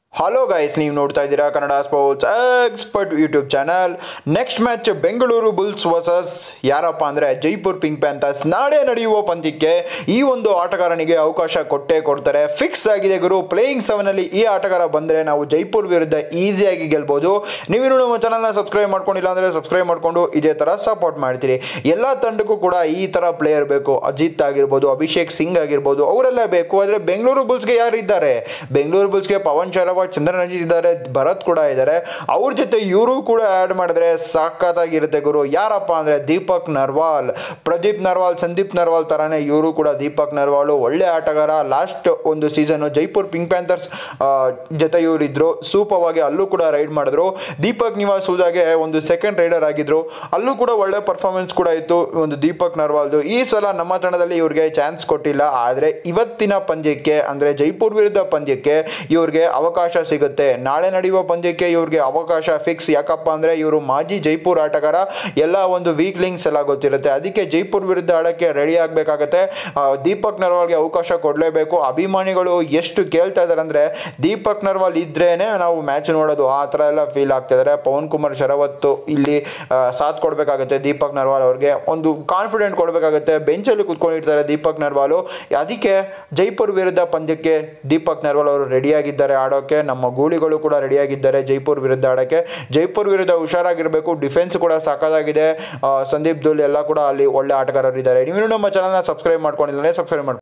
hello guys ನೀವು ನೋಡ್ತಾ ಇದ್ದೀರಾ Kannada sports expert YouTube channel next match Bengaluru Bulls versus ಯಾರಪ್ಪ ಅಂದರೆ ಜೈಪುರ್ ಪಿಂಕ್ ಪ್ಯಾಂಥರ್ಸ್ ನಾಳೆ ನಡೆಯುವ ಪಂದ್ಯಕ್ಕೆ ಈ ಒಂದು ಆಟಗಾರನಿಗೆ ಅವಕಾಶ ಕೊಟ್ಟೇ ಕೊಡ್ತಾರೆ ಫಿಕ್ಸ್ ಆಗಿದೆ ಗುರು ಪ್ಲೇಯಿಂಗ್ ಸೆವೆನಲ್ಲಿ ಈ ಆಟಗಾರ ಬಂದರೆ ನಾವು ಜೈಪುರ್ ವಿರುದ್ಧ ಈಸಿಯಾಗಿ ಗೆಲ್ಬೋದು ನೀವಿನ್ನು ನಮ್ಮ ಚಾನಲ್ನ ಸಬ್ಸ್ಕ್ರೈಬ್ ಮಾಡ್ಕೊಂಡಿಲ್ಲ ಅಂದರೆ ಸಬ್ಸ್ಕ್ರೈಬ್ ಮಾಡಿಕೊಂಡು ಇದೇ ಥರ ಸಪೋರ್ಟ್ ಮಾಡ್ತೀರಿ ಎಲ್ಲ ತಂಡಕ್ಕೂ ಕೂಡ ಈ ಥರ ಪ್ಲೇಯರ್ ಬೇಕು ಅಜಿತ್ ಆಗಿರ್ಬೋದು ಅಭಿಷೇಕ್ ಸಿಂಗ್ ಆಗಿರ್ಬೋದು ಅವರೆಲ್ಲ ಬೇಕು ಆದರೆ ಬೆಂಗಳೂರು ಬುಲ್ಸ್ಗೆ ಯಾರು ಇದ್ದಾರೆ ಬೆಂಗಳೂರು ಬುಲ್ಸ್ಗೆ ಪವನ್ ಶರವ ಚಂದ್ರನ್ ಅಜಿತ್ ಇದ್ದಾರೆ ಭರತ್ ಕೂಡ ಇದ್ದಾರೆ ಅವ್ರ ಜೊತೆ ಇವರು ಕೂಡ ಆ್ಯಡ್ ಮಾಡಿದ್ರೆ ಸಖತ್ತಾಗಿರುತ್ತೆ ಗುರು ಯಾರಪ್ಪ ಅಂದರೆ ದೀಪಕ್ ನರ್ವಾಲ್ ಪ್ರದೀಪ್ ನರ್ವಾಲ್ ಸಂದೀಪ್ ನರ್ವಾಲ್ ಥರನೇ ಇವರು ಕೂಡ ದೀಪಕ್ ನರ್ವಾಲು ಒಳ್ಳೆ ಆಟಗಾರ ಲಾಸ್ಟ್ ಒಂದು ಸೀಸನ್ನು ಜೈಪುರ್ ಪಿಂಕ್ ಪ್ಯಾಂಥರ್ಸ್ ಆ, ಜೊತೆ ಇವರಿದ್ರು ಸೂಪವಾಗಿ ಅಲ್ಲೂ ಕೂಡ ರೈಡ್ ಮಾಡಿದ್ರು ದೀಪಕ್ ನಿವಾಸ್ ಹೂದಾಗೆ ಒಂದು ಸೆಕೆಂಡ್ ರೈಡರ್ ಆಗಿದ್ರು ಅಲ್ಲೂ ಕೂಡ ಒಳ್ಳೆ ಪರ್ಫಾರ್ಮೆನ್ಸ್ ಕೂಡ ಇತ್ತು ಒಂದು ದೀಪಕ್ ನರ್ವಾಲ್ದು ಈ ಸಲ ನಮ್ಮ ತಂಡದಲ್ಲಿ ಇವ್ರಿಗೆ ಚಾನ್ಸ್ ಕೊಟ್ಟಿಲ್ಲ ಆದರೆ ಇವತ್ತಿನ ಪಂದ್ಯಕ್ಕೆ ಅಂದರೆ ಜೈಪುರ್ ವಿರುದ್ಧ ಪಂದ್ಯಕ್ಕೆ ಇವ್ರಿಗೆ ಅವಕಾಶ ಸಿಗುತ್ತೆ ನಾಳೆ ನಡೆಯುವ ಪಂದ್ಯಕ್ಕೆ ಇವ್ರಿಗೆ ಅವಕಾಶ ಫಿಕ್ಸ್ ಯಾಕಪ್ಪ ಅಂದರೆ ಇವರು ಮಾಜಿ ಜೈಪುರ್ ಆಟಗಾರ ಎಲ್ಲ ಒಂದು ವೀಕ್ ಲಿಂಕ್ಸ್ ಎಲ್ಲ ಗೊತ್ತಿರುತ್ತೆ ಅದಕ್ಕೆ ಜೈಪುರ್ ವಿರುದ್ಧ ಆಡೋಕ್ಕೆ ರೆಡಿ ಆಗಬೇಕಾಗತ್ತೆ ದೀಪಕ್ ನರ್ವಾಲ್ಗೆ ಅವಕಾಶ ಕೊಡಲೇಬೇಕು ಅಭಿಮಾನಿಗಳು ಎಷ್ಟು ಕೇಳ್ತಾ ಇದ್ದಾರೆ ಅಂದರೆ ದೀಪಕ್ ನರ್ವಾಲ್ ಇದ್ರೇನೆ ನಾವು ಮ್ಯಾಚ್ ನೋಡೋದು ಆ ಥರ ಎಲ್ಲ ಫೀಲ್ ಆಗ್ತಾ ಇದ್ದಾರೆ ಪವನ್ ಕುಮಾರ್ ಶರವತ್ತು ಇಲ್ಲಿ ಆ, ಸಾಥ್ ಕೊಡಬೇಕಾಗುತ್ತೆ ದೀಪಕ್ ನರ್ವಾಲ್ ಅವ್ರಿಗೆ ಒಂದು ಕಾನ್ಫಿಡೆಂಟ್ ಕೊಡಬೇಕಾಗುತ್ತೆ ಬೆಂಚಲ್ಲಿ ಕುತ್ಕೊಂಡಿರ್ತಾರೆ ದೀಪಕ್ ನರ್ವಾಲು ಅದಕ್ಕೆ ಜೈಪುರ್ ವಿರುದ್ಧ ಪಂದ್ಯಕ್ಕೆ ದೀಪಕ್ ನರ್ವಾಲ್ ಅವರು ರೆಡಿಯಾಗಿದ್ದಾರೆ ಆಡೋಕ್ಕೆ ನಮ್ಮ ಗೂಳಿಗಳು ಕೂಡ ರೆಡಿಯಾಗಿದ್ದಾರೆ ಜೈಪುರ್ ವಿರುದ್ಧ ಆಡೋಕ್ಕೆ ಜೈಪುರ್ ವಿರುದ್ಧ ಹುಷಾರಾಗಿರಬೇಕು ಡಿಫೆನ್ಸ್ ಕೂಡ ಸಾಕಾಗಿದೆ ಸಂದೀಪ್ ದುಲ್ ಎಲ್ಲ ಕೂಡ ಅಲ್ಲಿ ಒಳ್ಳೆ ಆಟಗಾರರು ಇದ್ದಾರೆ ನೀವು ನಮ್ಮ ಚಾನಲ್ನ ಸಬ್ಸ್ಕ್ರೈಬ್ ಮಾಡ್ಕೊಂಡಿಲ್ಲ ಸಬ್ಸ್ಕ್ರೈಬ್ ಮಾಡಿ